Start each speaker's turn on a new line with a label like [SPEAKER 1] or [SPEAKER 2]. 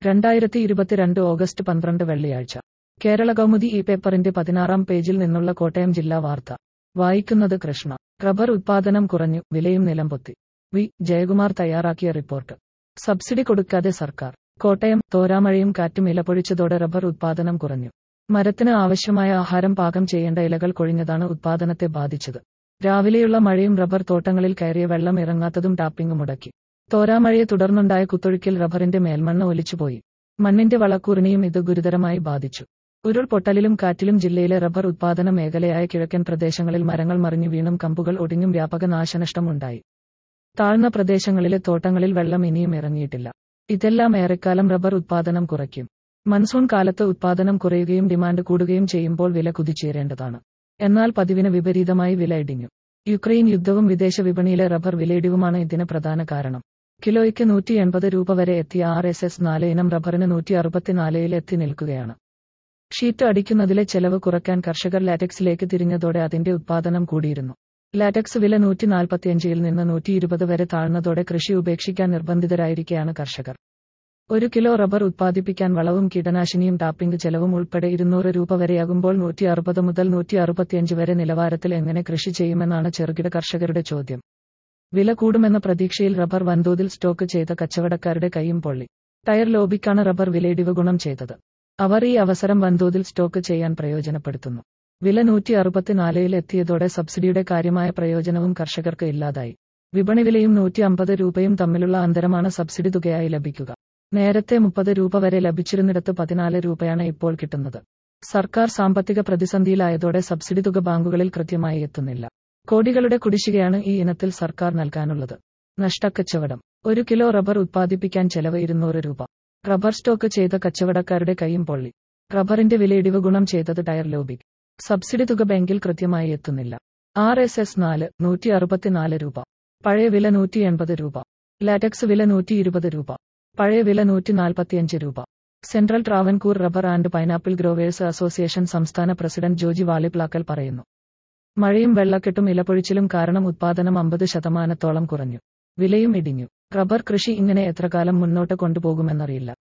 [SPEAKER 1] രണ്ടായിരത്തി ഇരുപത്തിരണ്ട് ഓഗസ്റ്റ് പന്ത്രണ്ട് വെള്ളിയാഴ്ച കേരള കൗമുദി ഈ പേപ്പറിന്റെ പതിനാറാം പേജിൽ നിന്നുള്ള കോട്ടയം ജില്ലാ വാർത്ത വായിക്കുന്നത് കൃഷ്ണ റബ്ബർ ഉത്പാദനം കുറഞ്ഞു വിലയും നിലംപൊത്തി വി ജയകുമാർ തയ്യാറാക്കിയ റിപ്പോർട്ട് സബ്സിഡി കൊടുക്കാതെ സർക്കാർ കോട്ടയം തോരാമഴയും കാറ്റും ഇലപൊഴിച്ചതോടെ റബ്ബർ ഉത്പാദനം കുറഞ്ഞു മരത്തിന് ആവശ്യമായ ആഹാരം പാകം ചെയ്യേണ്ട ഇലകൾ കൊഴിഞ്ഞതാണ് ഉത്പാദനത്തെ ബാധിച്ചത് രാവിലെയുള്ള മഴയും റബ്ബർ തോട്ടങ്ങളിൽ കയറിയ വെള്ളം ഇറങ്ങാത്തതും ടാപ്പിംഗ് മുടക്കി തോരാമഴയെ തുടർന്നുണ്ടായ കുത്തൊഴുക്കിൽ റബ്ബറിന്റെ മേൽമണ്ണ് ഒലിച്ചുപോയി മണ്ണിന്റെ വളക്കൂറിനെയും ഇത് ഗുരുതരമായി ബാധിച്ചു ഉരുൾപൊട്ടലിലും കാറ്റിലും ജില്ലയിലെ റബ്ബർ ഉത്പാദന മേഖലയായ കിഴക്കൻ പ്രദേശങ്ങളിൽ മരങ്ങൾ മറിഞ്ഞു വീണും കമ്പുകൾ ഒടിഞ്ഞും വ്യാപക നാശനഷ്ടം ഉണ്ടായി താഴ്ന്ന പ്രദേശങ്ങളിലെ തോട്ടങ്ങളിൽ വെള്ളം ഇനിയും ഇറങ്ങിയിട്ടില്ല ഇതെല്ലാം ഏറെക്കാലം റബ്ബർ ഉത്പാദനം കുറയ്ക്കും മൺസൂൺ കാലത്ത് ഉത്പാദനം കുറയുകയും ഡിമാൻഡ് കൂടുകയും ചെയ്യുമ്പോൾ വില കുതിച്ചേരേണ്ടതാണ് എന്നാൽ പതിവിന് വിപരീതമായി വില ഇടിഞ്ഞു യുക്രൈൻ യുദ്ധവും വിദേശ വിപണിയിലെ റബ്ബർ വിലയിടിവുമാണ് ഇതിന് പ്രധാന കാരണം കിലോയ്ക്ക് നൂറ്റി എൺപത് രൂപ വരെ എത്തിയ ആർ എസ് എസ് നാല് ഇനം റബ്ബറിന് നൂറ്റി അറുപത്തിനാലിൽ എത്തി നിൽക്കുകയാണ് ഷീറ്റ് അടിക്കുന്നതിലെ ചെലവ് കുറയ്ക്കാൻ കർഷകർ ലാറ്റക്സിലേക്ക് തിരിഞ്ഞതോടെ അതിന്റെ ഉത്പാദനം കൂടിയിരുന്നു ലാറ്റക്സ് വില നൂറ്റി നാൽപ്പത്തിയഞ്ചിൽ നിന്ന് നൂറ്റി ഇരുപത് വരെ താഴ്ന്നതോടെ കൃഷി ഉപേക്ഷിക്കാൻ നിർബന്ധിതരായിരിക്കെയാണ് കർഷകർ ഒരു കിലോ റബ്ബർ ഉത്പാദിപ്പിക്കാൻ വളവും കീടനാശിനിയും ടാപ്പിംഗ് ചെലവും ഉൾപ്പെടെ ഇരുന്നൂറ് രൂപ വരെയാകുമ്പോൾ നൂറ്റി അറുപത് മുതൽ നൂറ്റി അറുപത്തിയഞ്ച് വരെ നിലവാരത്തിൽ എങ്ങനെ കൃഷി ചെയ്യുമെന്നാണ് ചെറുകിട കർഷകരുടെ ചോദ്യം വില കൂടുമെന്ന പ്രതീക്ഷയിൽ റബ്ബർ വൻതോതിൽ സ്റ്റോക്ക് ചെയ്ത കച്ചവടക്കാരുടെ കൈയും പൊള്ളി ടയർ ലോബിക്കാണ് റബ്ബർ വിലയിടിവ് ഗുണം ചെയ്തത് അവർ ഈ അവസരം വൻതോതിൽ സ്റ്റോക്ക് ചെയ്യാൻ പ്രയോജനപ്പെടുത്തുന്നു വില നൂറ്റി അറുപത്തിനാലിൽ എത്തിയതോടെ സബ്സിഡിയുടെ കാര്യമായ പ്രയോജനവും കർഷകർക്ക് ഇല്ലാതായി വിപണി വിലയും നൂറ്റി അമ്പത് രൂപയും തമ്മിലുള്ള അന്തരമാണ് സബ്സിഡി തുകയായി ലഭിക്കുക നേരത്തെ മുപ്പത് രൂപ വരെ ലഭിച്ചിരുന്നിടത്ത് പതിനാല് രൂപയാണ് ഇപ്പോൾ കിട്ടുന്നത് സർക്കാർ സാമ്പത്തിക പ്രതിസന്ധിയിലായതോടെ സബ്സിഡി തുക ബാങ്കുകളിൽ കൃത്യമായി എത്തുന്നില്ല കോടികളുടെ കുടിശ്ശികയാണ് ഈ ഇനത്തിൽ സർക്കാർ നൽകാനുള്ളത് നഷ്ടക്കച്ചവടം ഒരു കിലോ റബ്ബർ ഉത്പാദിപ്പിക്കാൻ ചെലവ് ഇരുന്നൂറ് രൂപ റബ്ബർ സ്റ്റോക്ക് ചെയ്ത കച്ചവടക്കാരുടെ കൈയും പൊള്ളി റബ്ബറിന്റെ വിലയിടിവ് ഗുണം ചെയ്തത് ടയർ ലോബി സബ്സിഡി തുക ബാങ്കിൽ കൃത്യമായി എത്തുന്നില്ല ആർ എസ് എസ് നാല് നൂറ്റി അറുപത്തിനാല് രൂപ പഴയ വില നൂറ്റി എൺപത് രൂപ ലാറ്റക്സ് വില നൂറ്റി ഇരുപത് രൂപ പഴയ വില നൂറ്റി നാൽപ്പത്തിയഞ്ച് രൂപ central Travancore rubber and pineapple growers association സംസ്ഥാന പ്രസിഡന്റ് ജോജി വാളിപ്ലാക്കൽ പറയുന്നു മഴയും വെള്ളക്കെട്ടും ഇലപ്പൊഴിച്ചിലും കാരണം ഉത്പാദനം അമ്പത് ശതമാനത്തോളം കുറഞ്ഞു വിലയും ഇടിഞ്ഞു റബ്ബർ കൃഷി ഇങ്ങനെ എത്ര കാലം മുന്നോട്ട് കൊണ്ടുപോകുമെന്നറിയില്ല